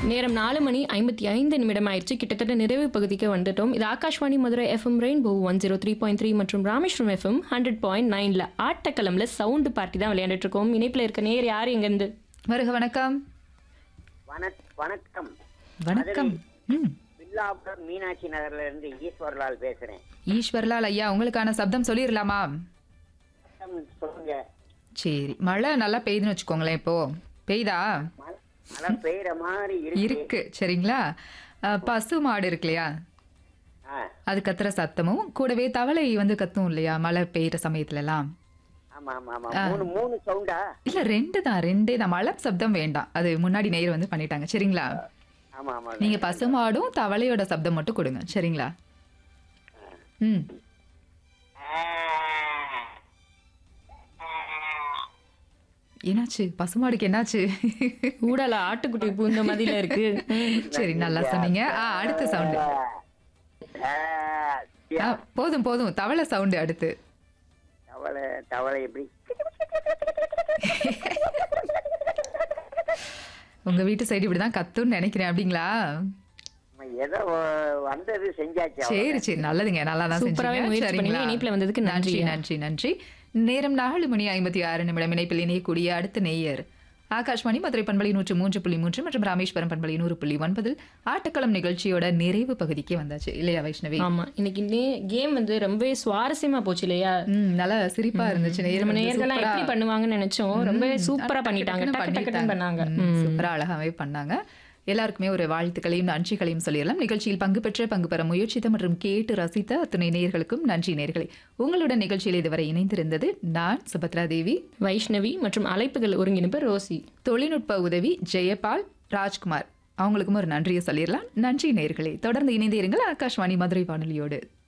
நேரம் நாலு மணி ஐம்பத்தி ஐந்து நிமிடம் ஆயிடுச்சு கிட்டத்தட்ட நிறைவு பகுதிக்கு வந்துட்டோம் இது Akashvani Madurai FM rainbow one zero three point three மற்றும் ராமேஸ்வரம் எஃப்எம் ஹண்ட்ரட் பாயிண்ட் நைன்ல ஆட்டக்கலம்ல சவுண்டு பார்ட்டி தான் விளையாண்டுட்டு இருக்கோம் இணைப்புல இருக்க நேர் யார் எங்கேருந்து வருக வணக்கம் வணக் வணக்கம் வணக்கம் ம் வில்லாபுரம் மீனாட்சி நகர்ல இருந்து ஈஸ்வர்லால் பேசுறேன் ஈஸ்வர்லால் ஐயா உங்களுக்கான சப்தம் சொல்லிடலாமா வணக்கம், சொல்லுங்க சரி மழை நல்லா பெய்யுதுன்னு வச்சுக்கோங்களேன் இப்போ பெய்தா மழை மழை பெய்யற மாதிரி இருக்கு இருக்கு சரிங்களா அஹ், பசு மாடு இருக்கு இல்லையா ஆ, அது கத்துற சத்தமும் கூடவே தவளை வந்து கத்தும் இல்லையா மழை பெய்யுற சமயத்துல எல்லாம் ஆமா ஆமா ஆமா மூணு மூணு சவுண்டா இல்ல ரெண்டு தான் ரெண்டே தான் மழை சப்தம் வேண்டாம் அது முன்னாடி நேர் வந்து பண்ணிட்டாங்க சரிங்களா ஆமா ஆமா நீங்க பசுமாடும் தவளையோட சப்தம் மட்டும் கொடுங்க சரிங்களா ம் என்னாச்சு பசுமாடுக்கு என்னாச்சு ஊடல ஆட்டுக்குட்டி பூந்த மாதிரில இருக்கு ம். சரி நல்லா சொன்னீங்க ஆ அடுத்த சவுண்டு ஆ, போதும் போதும் தவளை சவுண்டு அடுத்து தவளை தவளை எப்படி உங்க வீட்டு சைடு இப்படிதான் கத்துன்னு நினைக்கிறேன் அப்படிங்களா நம்ம ஏதோ வ- வந்தது செஞ்சாச்சு சரி சரி நல்லதுங்க நல்லா தான் சூப்பராவே செஞ்சீங்க முயற்சி பண்ணீங்க. சரிங்களா இணைப்புல வந்ததுக்கு நன்றி நன்றி. நன்றி நன்றி நேரம் நாலு மணி ஐம்பத்தி ஆறு நிமிடம் இணைப்பில் இணையக்கூடிய அடுத்த நேயர் ஆகாஷ்வாணி மதுரை பண்பலை நூற்று மூன்று புள்ளி மூன்று மற்றும் ராமேஸ்வரம் பண்பலை நூறு புள்ளி ஒன்பதில் ஆட்டக்களம் நிகழ்ச்சியோட நிறைவு பகுதிக்கு வந்தாச்சு இல்லையா வைஷ்ணவி ஆமா இன்னைக்கு கேம் வந்து ரொம்பவே சுவாரஸ்யமா போச்சு இல்லையா ம் நல்லா சிரிப்பா இருந்துச்சு நேயர் நம்ம வந்து நேர்கள்லாம் சூப்பரா- எப்படி பண்ணுவாங்கன்னு நினைச்சோம் ரொம்ப ம், சூப்பரா டக்கு பண்ணிட்டாங்க டக்குன்னு டக்கு டக்குன்னு பண்ணாங்க ம், ம். சூப்பரா அழகாவே பண்ணாங்க எல்லாருக்குமே ஒரு வாழ்த்துக்களையும் நன்றிகளையும் சொல்லிடலாம் நிகழ்ச்சியில் பங்கு பெற்ற பங்கு பெற முயற்சித்த மற்றும் கேட்டு ரசித்த அத்துணை நேயர்களுக்கும் நன்றி நேர்களே உங்களுடன் நிகழ்ச்சியில் இதுவரை இணைந்திருந்தது நான் சுபத்ரா தேவி வைஷ்ணவி மற்றும் அழைப்புகள் ஒருங்கிணைப்பு ரோசி தொழில்நுட்ப உதவி ஜெயபால் ராஜ்குமார் அவங்களுக்கும் ஒரு நன்றியை சொல்லிடலாம் நன்றி நேர்களே தொடர்ந்து இணைந்தே இருங்கள் ஆகாஷ்வாணி மதுரை வானொலியோடு